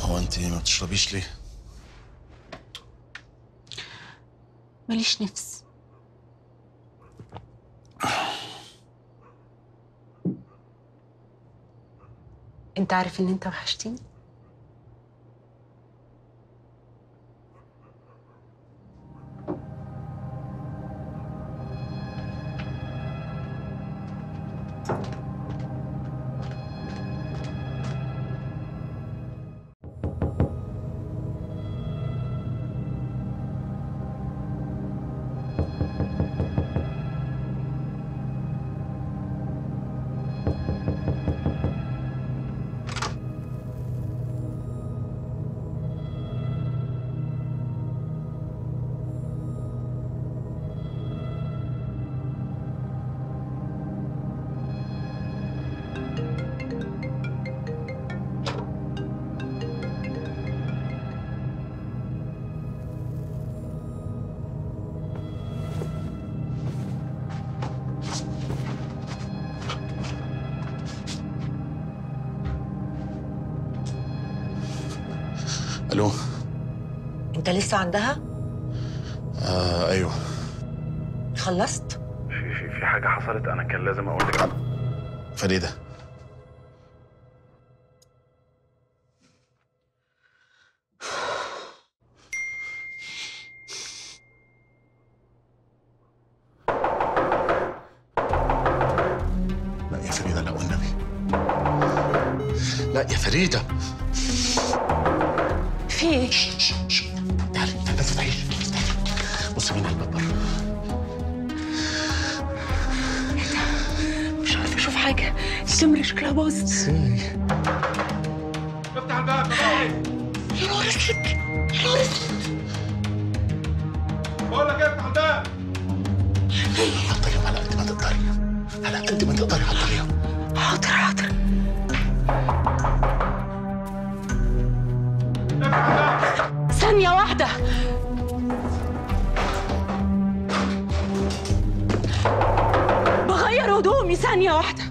هو انت ما بتشربيش ليه؟ ماليش نفس انت عارف ان انت وحشتني الو انت لسه عندها آه ايوه خلصت في في في حاجة حصلت أنا كان لازم أقول لك على فريده لا يا فريده لا والنبي لا يا فريده في ايه شش شش شش. تعالي تعالي بس تعيش بصي مين الباب بره مش عارفه اشوف حاجه الكاميرا شكلها باظت ازاي افتح الباب بقى يا نهار اسود يا نهار اسود بقول لك افتح الباب حطيهم على قد ما تقدري على قد ما تقدري حطيهم حاضر حاضر ثانية واحدة بغير هدومي ثانية واحدة